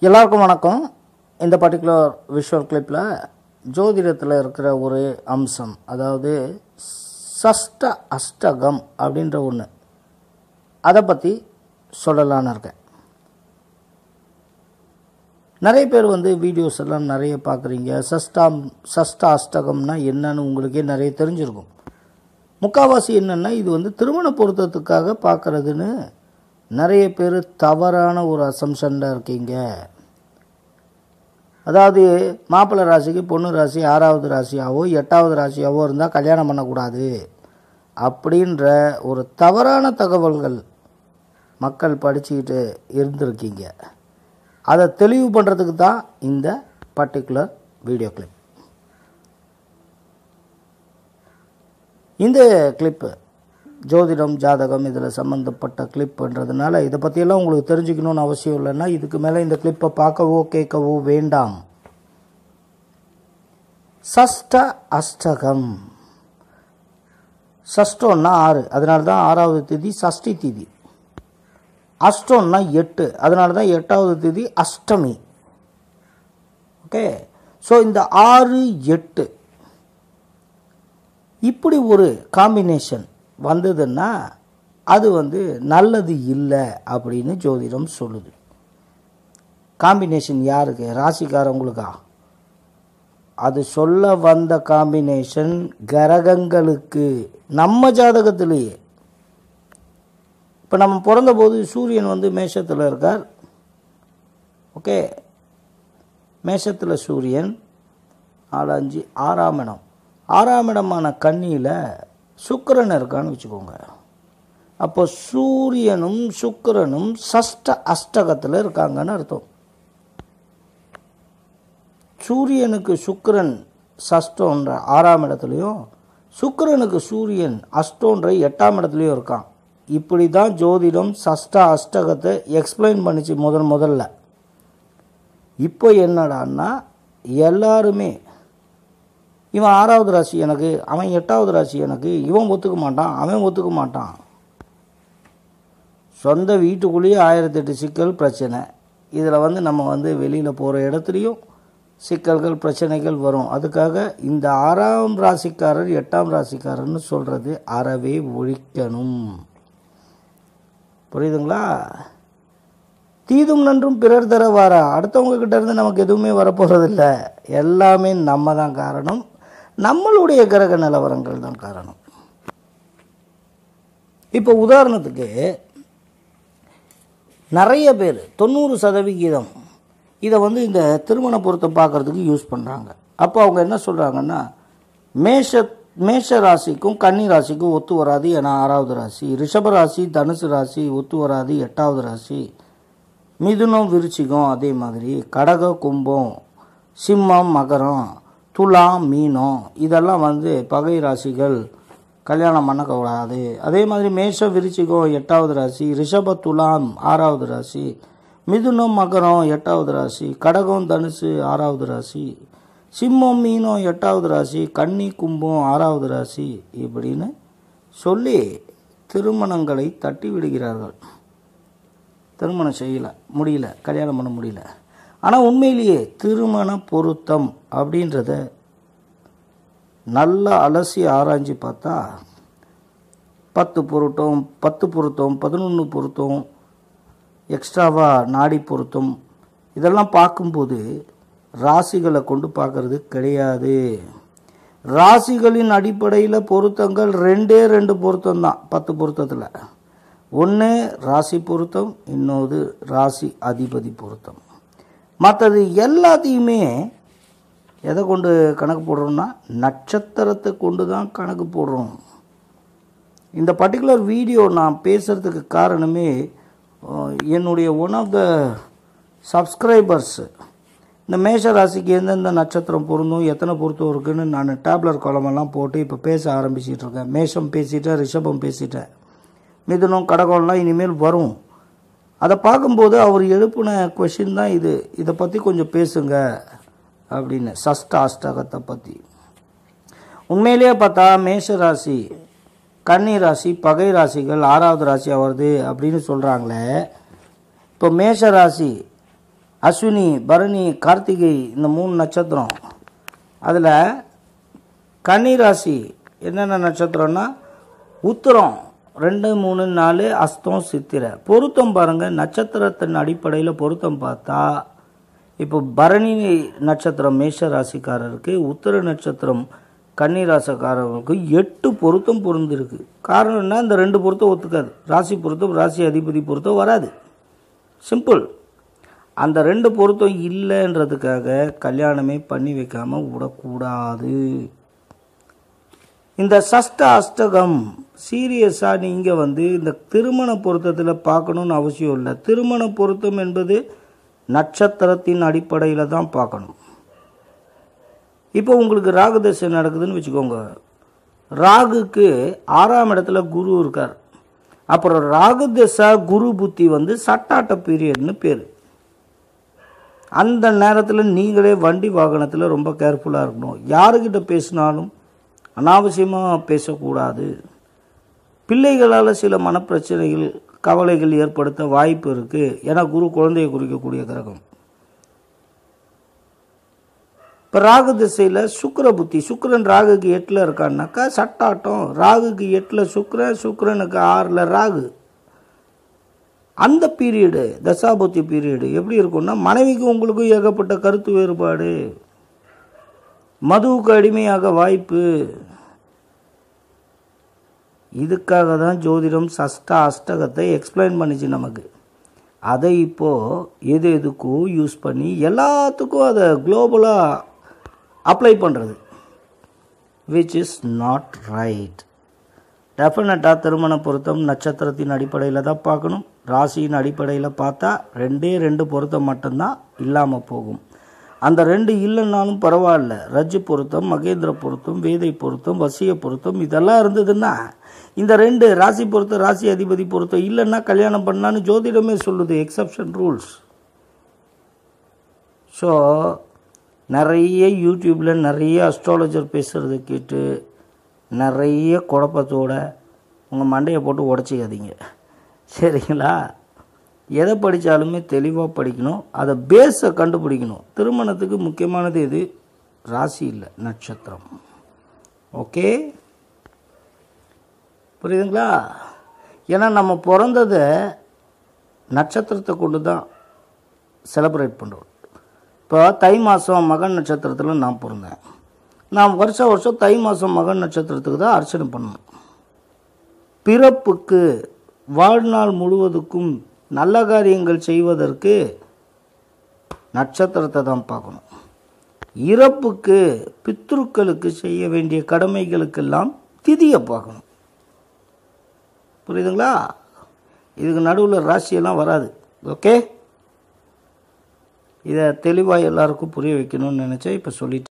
எல்லாருக்கும் வணக்கம் இந்த பர்டிகுலர் விஷுவல் கிளிப்பில் ஜோதிடத்தில் இருக்கிற ஒரு அம்சம் அதாவது சஷ்ட அஷ்டகம் அப்படின்ற ஒன்று அதை பற்றி சொல்லலான்னு இருக்கேன் நிறைய பேர் வந்து வீடியோஸ் எல்லாம் நிறைய பார்க்குறீங்க சஷ்டாம் சஷ்ட அஷ்டகம்னா என்னன்னு உங்களுக்கே நிறைய தெரிஞ்சிருக்கும் முக்காவாசி என்னென்னா இது வந்து திருமண பொருத்தத்துக்காக பார்க்குறதுன்னு நிறைய பேர் தவறான ஒரு அசம்ஷனில் இருக்கீங்க அதாவது மாப்பிள்ளை ராசிக்கு பொண்ணு ராசி ஆறாவது ராசியாவோ எட்டாவது ராசியாவோ இருந்தால் கல்யாணம் பண்ணக்கூடாது அப்படின்ற ஒரு தவறான தகவல்கள் மக்கள் படிச்சுக்கிட்டு இருந்திருக்கீங்க அதை தெளிவு பண்ணுறதுக்கு தான் இந்த பர்டிகுலர் வீடியோ கிளிப் இந்த கிளிப்பு ஜோதிடம் ஜாதகம் இதில் சம்மந்தப்பட்ட கிளிப்ன்றதுனால இதை பற்றியெல்லாம் உங்களுக்கு தெரிஞ்சுக்கணும்னு அவசியம் இல்லைன்னா இதுக்கு மேலே இந்த கிளிப்பை பார்க்கவோ கேட்கவோ வேண்டாம் சஷ்ட அஷ்டகம் சஷ்டம்னா ஆறு அதனால தான் ஆறாவது திதி சஷ்டி திதி அஷ்டம்னா எட்டு அதனால தான் எட்டாவது திதி அஷ்டமி ஓகே ஸோ இந்த ஆறு எட்டு இப்படி ஒரு காம்பினேஷன் வந்ததுன்னா அது வந்து நல்லது இல்லை அப்படின்னு ஜோதிடம் சொல்லுது காம்பினேஷன் யாருக்கு ராசிக்காரவங்களுக்கா அது சொல்ல வந்த காம்பினேஷன் கிரகங்களுக்கு நம்ம ஜாதகத்திலேயே இப்போ நம்ம பிறந்தபோது சூரியன் வந்து மேஷத்தில் இருக்கார் ஓகே மேஷத்தில் சூரியன் நாலு அஞ்சு ஆறாம் இடம் ஆறாம் இடமான கன்னியில் சுக்கிரன் இருக்கான்னு வச்சுக்கோங்க அப்போ சூரியனும் சுக்கிரனும் சஷ்ட அஷ்டகத்தில் இருக்காங்கன்னு அர்த்தம் சூரியனுக்கு சுக்கிரன் சஷ்டன்ற ஆறாம் இடத்துலையும் சுக்கிரனுக்கு சூரியன் அஷ்டோன்ற எட்டாம் இடத்துலையும் இருக்கான் இப்படி தான் ஜோதிடம் சஷ்ட அஷ்டகத்தை எக்ஸ்பிளைன் பண்ணிச்சு முதன் முதல்ல இப்போ என்னடான்னா எல்லாருமே இவன் ஆறாவது ராசி எனக்கு அவன் எட்டாவது ராசி எனக்கு இவன் ஒத்துக்க மாட்டான் அவன் ஒத்துக்க மாட்டான் சொந்த வீட்டுக்குள்ளேயே ஆயிரத்தெட்டு சிக்கல் பிரச்சனை இதில் வந்து நம்ம வந்து வெளியில் போகிற இடத்துலையும் சிக்கல்கள் பிரச்சனைகள் வரும் அதுக்காக இந்த ஆறாம் ராசிக்காரர் எட்டாம் ராசிக்காரர்னு சொல்கிறது அறவே ஒழிக்கணும் புரியுதுங்களா தீதும் நன்றும் பிறர் தர வாரா அடுத்தவங்க கிட்ட இருந்து நமக்கு எதுவுமே வரப்போகிறதில்ல எல்லாமே நம்ம தான் காரணம் நம்மளுடைய கிரக நிலவரங்கள் தான் காரணம் இப்போ உதாரணத்துக்கு நிறைய பேர் தொண்ணூறு சதவிகிதம் இதை வந்து இந்த திருமண பொருத்தம் பார்க்குறதுக்கு யூஸ் பண்ணுறாங்க அப்போ அவங்க என்ன சொல்கிறாங்கன்னா மேஷ மேஷ ராசிக்கும் கன்னி ராசிக்கும் ஒத்து வராது ஏன்னா ஆறாவது ராசி ரிஷப ராசி தனுசு ராசி ஒத்து வராது எட்டாவது ராசி மிதுனம் விருச்சிகம் அதே மாதிரி கடக கும்பம் சிம்மம் மகரம் துலாம் மீனம் இதெல்லாம் வந்து பகை ராசிகள் கல்யாணம் பண்ணக்கூடாது அதே மாதிரி மேஷ விருச்சிகம் எட்டாவது ராசி ரிஷப துலாம் ஆறாவது ராசி மிதுனம் மகரம் எட்டாவது ராசி கடகம் தனுசு ஆறாவது ராசி சிம்மம் மீனம் எட்டாவது ராசி கன்னி கும்பம் ஆறாவது ராசி இப்படின்னு சொல்லி திருமணங்களை தட்டி விடுகிறார்கள் திருமணம் செய்யலை முடியல கல்யாணம் பண்ண முடியல ஆனால் உண்மையிலேயே திருமண பொருத்தம் அப்படின்றத நல்லா அலசி ஆராய்ஞ்சு பார்த்தா பத்து பொருத்தம் பத்து பொருத்தம் பதினொன்று பொருத்தம் எக்ஸ்ட்ராவாக நாடி பொருத்தம் இதெல்லாம் பார்க்கும்போது ராசிகளை கொண்டு பார்க்கறது கிடையாது ராசிகளின் அடிப்படையில் பொருத்தங்கள் ரெண்டே ரெண்டு பொருத்தம் தான் பத்து பொருத்தத்தில் ஒன்று ராசி பொருத்தம் இன்னொரு ராசி அதிபதி பொருத்தம் மற்றது எல்லாத்தையுமே எதை கொண்டு கணக்கு போடுறோம்னா நட்சத்திரத்தை கொண்டு தான் கணக்கு போடுறோம் இந்த பர்டிகுலர் வீடியோ நான் பேசுகிறதுக்கு காரணமே என்னுடைய ஒன் ஆஃப் த சப்ஸ்கிரைபர்ஸ் இந்த மேஷ ராசிக்கு எந்தெந்த நட்சத்திரம் பொருந்தும் எத்தனை பொருத்தம் இருக்குன்னு நான் டேப்லர் காலமெல்லாம் போட்டு இப்போ பேச ஆரம்பிச்சிட்டு இருக்கேன் மேஷம் பேசிட்டேன் ரிஷபம் பேசிட்டேன் மிதுனம் கடகம்லாம் இனிமேல் வரும் அதை பார்க்கும்போது அவர் எழுப்பின கொஷின் தான் இது இதை பற்றி கொஞ்சம் பேசுங்க அப்படின்னு சஷ்ட அஷ்டகத்தை பற்றி உண்மையிலேயே பார்த்தா மேஷ ராசி கன்னி ராசி பகை ராசிகள் ஆறாவது ராசியாக வருது அப்படின்னு சொல்கிறாங்களே இப்போ மேஷ ராசி அஸ்வினி பரணி கார்த்திகை இந்த மூணு நட்சத்திரம் அதில் கன்னிராசி என்னென்ன நட்சத்திரம்னா உத்திரம் ரெண்டு மூணு நாலு அஸ்தம் சித்திரை பொருத்தம் பாருங்கள் நட்சத்திரத்தின் அடிப்படையில் பொருத்தம் பார்த்தா இப்போ பரணி நட்சத்திரம் மேஷ ராசிக்காரருக்கு உத்திர நட்சத்திரம் கன்னிராசக்காரர்களுக்கு எட்டு பொருத்தம் பொருந்திருக்கு காரணம் என்ன இந்த ரெண்டு பொருத்தம் ஒத்துக்காது ராசி பொருத்தம் ராசி அதிபதி பொருத்தம் வராது சிம்பிள் அந்த ரெண்டு பொருத்தம் இல்லைன்றதுக்காக கல்யாணமே பண்ணி வைக்காம விடக்கூடாது இந்த சஷ்ட அஷ்டகம் சீரியஸாக நீங்கள் வந்து இந்த திருமண பொருத்தத்தில் பார்க்கணுன்னு அவசியம் இல்லை திருமண பொருத்தம் என்பது நட்சத்திரத்தின் அடிப்படையில் தான் பார்க்கணும் இப்போ உங்களுக்கு ராகு தசை நடக்குதுன்னு வச்சுக்கோங்க ராகுக்கு ஆறாம் இடத்துல குரு இருக்கார் அப்புறம் ராகு தசா குரு புத்தி வந்து சட்டாட்ட பீரியட்னு பேர் அந்த நேரத்தில் நீங்களே வண்டி வாகனத்தில் ரொம்ப கேர்ஃபுல்லாக இருக்கணும் யாருக்கிட்ட பேசினாலும் அனாவசியமாக பேசக்கூடாது பிள்ளைகளால் சில மனப்பிரச்சனைகள் கவலைகள் ஏற்படுத்த வாய்ப்பு இருக்குது ஏன்னா குரு குழந்தையை குறிக்கக்கூடிய கிரகம் இப்போ ராகு திசையில் சுக்கிர புத்தி சுக்கிரன் ராகுக்கு எட்டில் இருக்கான்னாக்கா சட்டாட்டம் ராகுக்கு எட்டில் சுக்கிரன் சுக்கிரனுக்கு ஆறில் ராகு அந்த பீரியடு தசாபுத்தி பீரியடு எப்படி இருக்கும்னா மனைவிக்கும் உங்களுக்கும் ஏகப்பட்ட கருத்து வேறுபாடு மதுவுக்கு அடிமையாக வாய்ப்பு இதுக்காக தான் ஜோதிடம் சஷ்ட அஷ்டகத்தை எக்ஸ்பிளைன் பண்ணிச்சு நமக்கு அதை இப்போது எது எதுக்கும் யூஸ் பண்ணி எல்லாத்துக்கும் அதை குளோபலாக அப்ளை பண்ணுறது விச் இஸ் நாட் ரைட் டெஃபினட்டாக திருமண பொருத்தம் நட்சத்திரத்தின் அடிப்படையில் தான் பார்க்கணும் ராசியின் அடிப்படையில் பார்த்தா ரெண்டே ரெண்டு பொருத்தம் மட்டும்தான் இல்லாமல் போகும் அந்த ரெண்டு இல்லைன்னாலும் பரவாயில்ல ரஜ்ஜு பொருத்தம் மகேந்திர பொருத்தம் வேதை பொருத்தம் வசிய பொருத்தம் இதெல்லாம் இருந்ததுன்னா இந்த ரெண்டு ராசி பொருத்தம் ராசி அதிபதி பொருத்தம் இல்லைன்னா கல்யாணம் பண்ணான்னு ஜோதிடமே சொல்லுது எக்ஸப்ஷன் ரூல்ஸ் ஸோ நிறைய யூடியூப்பில் நிறைய அஸ்ட்ராலஜர் பேசுகிறத கேட்டு நிறைய குழப்பத்தோட உங்கள் மண்டையை போட்டு உடச்சிக்காதீங்க சரிங்களா எதை படித்தாலுமே தெளிவாக படிக்கணும் அதை பேஸை கண்டுபிடிக்கணும் திருமணத்துக்கு முக்கியமானது எது ராசி இல்லை நட்சத்திரம் ஓகே புரியுதுங்களா ஏன்னா நம்ம பிறந்ததை நட்சத்திரத்தை கொண்டு தான் செலிப்ரேட் பண்ணுறோம் இப்போ தை மாதம் மகன் நட்சத்திரத்தில் நான் பிறந்தேன் நான் வருஷம் வருஷம் தை மாதம் மகன் நட்சத்திரத்துக்கு தான் அர்ச்சனை பண்ணணும் பிறப்புக்கு வாழ்நாள் முழுவதுக்கும் நல்ல காரியங்கள் செய்வதற்கு நட்சத்திரத்தை தான் பார்க்கணும் இறப்புக்கு பித்ருக்களுக்கு செய்ய வேண்டிய கடமைகளுக்கெல்லாம் திதியை பார்க்கணும் புரியுதுங்களா இதுக்கு நடுவில் ராசியெல்லாம் வராது ஓகே இதை தெளிவாக எல்லாருக்கும் புரிய வைக்கணும்னு நினச்சேன் இப்போ சொல்லிட்டேன்